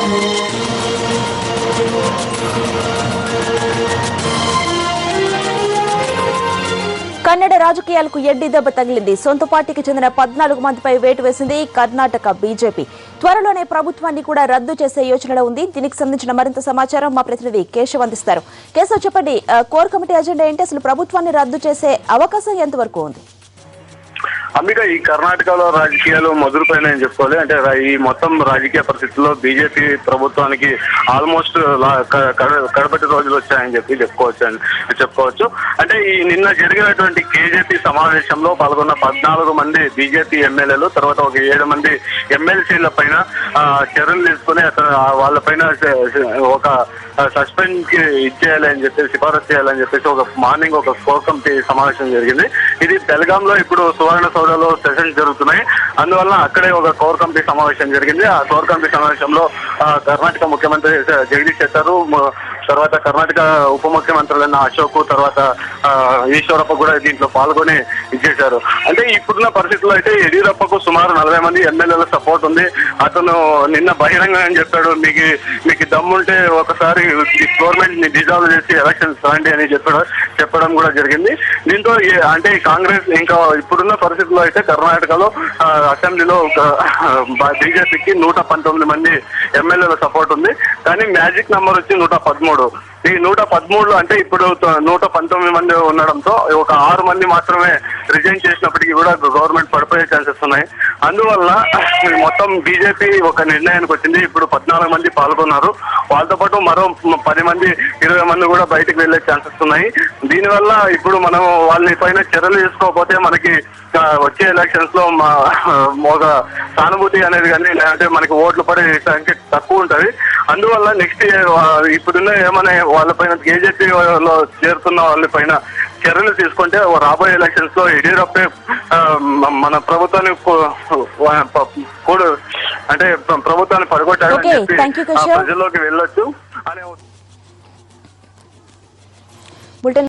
కన్నడ రాజకీయాలకు ఎడ్డి దెబ్బ తగిలింది సొంత పార్టీకి చెందిన పద్నాలుగు మందిపై వేటు వేసింది కర్ణాటక బీజేపీ త్వరలోనే ప్రభుత్వాన్ని కూడా రద్దు చేసే యోచనలో ఉంది దీనికి సంబంధించిన మరింత సమాచారం మా ప్రతినిధి కేశవ్ అందిస్తారు కేశవ్ చెప్పండి ఆ, కోర్ కమిటీ అజెండా ఏంటి అసలు ప్రభుత్వాన్ని రద్దు చేసే అవకాశం ఎంతవరకు ఉంది అంబిక ఈ కర్ణాటకలో రాజకీయాలు మొదలుపోయినాయని చెప్పుకోవాలి అంటే రా- ఈ మొత్తం రాజకీయ పరిస్థితుల్లో బీజేపీ ప్రభుత్వానికి ఆల్మోస్ట్ లా- క- కడ- కడపటి రోజులు వచ్చాయని చెప్పి చెప్పుకోవచ్చు అని చెప్పుకోవచ్చు అంటే ఈ నిన్న జరిగినటువంటి కేజేపీ సమావేశంలో పాల్గొన్న పద్నాలుగు మంది బీజేపీ ఎమ్మెల్యేలు తర్వాత ఒక ఏడు మంది ఎమ్మెల్సీల పైన ఆ, చర్యలు తీసుకుని అతను ఆ వాళ్ళ పైన స- స- ఒక సస్పెండ్ కి ఇచ్చేయాలి అని చెప్పి సిఫారసు చేయాలని చెప్పేసి ఒక మార్నింగ్ ఒక కోర్ కమిటీ సమావేశం జరిగింది ఇది బెల్గాంలో ఇప్పుడు సువర్ణ సౌధలో సెషన్స్ జరుగుతున్నాయి అందువల్ల అక్కడే ఒక కోర్ కమిటీ సమావేశం జరిగింది ఆ కోర్ కమిటీ సమావేశంలో ఆ, కర్ణాటక ముఖ్యమంత్రి జగదీష్ శెట్టర్ మ- తర్వాత కర్ణాటక ఉప ముఖ్యమంత్రులైన అశోక్ తర్వాత ఆ, ఈశ్వరప్ప కూడా దీంట్లో పాల్గొని ఇచ్చేశారు అంటే ఇప్పుడున్న పరిస్థితుల్లో అయితే యడ్యూరప్పకు సుమారు నలభై మంది ఎమ్మెల్యేల సపోర్ట్ ఉంది అతను నిన్న బహిరంగంగా చెప్పాడు మీకు మీకు దమ్ముంటే ఒకసారి గవర్నమెంట్ ని డిజాల్వ్ చేసి ఎలక్షన్స్ రండి అని చెప్పడం చెప్పడం కూడా జరిగింది దీంతో ఈ- అంటే ఈ కాంగ్రెస్ ఇంకా ఇప్పుడున్న పరిస్థితుల్లో అయితే కర్ణాటకలో ఆ, అసెంబ్లీలో ఒక బీజేపీకి నూట పంతొమ్మిది మంది ఎమ్మెల్యేల సపోర్ట్ ఉంది కానీ మ్యాజిక్ నెంబర్ వచ్చి నూట పదమూడు ఈ నూట పదమూడులో అంటే ఇప్పుడు త- నూట పంతొమ్మిది మంది ఉండడంతో ఒక ఆరు మంది మాత్రమే రిజైన్ చేసినప్పటికీ కూడా గవర్నమెంట్ పడిపోయే ఛాన్సెస్ ఉన్నాయి అందువల్ల మొత్తం బీజేపీ ఒక నిర్ణయానికి వచ్చింది ఇప్పుడు పద్నాలుగు మంది పాల్గొన్నారు వాళ్ళతో పాటు మరో మ- పది మంది ఇరవై మంది కూడా బయటకు వెళ్లే ఛాన్సెస్ ఉన్నాయి దీనివల్ల ఇప్పుడు మనం వాళ్ళ పైన చర్యలు తీసుకోకపోతే మనకి ఆ, వచ్చే ఎలక్షన్స్ లో మా ఒక సానుభూతి అనేది కానీ లేదంటే మనకి ఓట్లు పడే సంఖ్య తక్కువ ఉంటది అందువల్ల నెక్స్ట్ ఇప్పుడున్న ఏమైనా వాళ్ళపైన బీజేపీ లో చేరుతున్న వాళ్ళ పైన చర్యలు తీసుకుంటే రాబోయే ఎలక్షన్స్ లో యడ్యూరప్పే ఆ, మ- మన ప్రభుత్వాన్ని కూ- ప- కూడు అంటే ప్ర- ప్రభుత్వాన్ని పడగొట్టాడని Okay, చెప్పి thank you, ఆ, Keshav. ప్రజల్లోకి వెళ్ళొచ్చు అనే బులెటిన్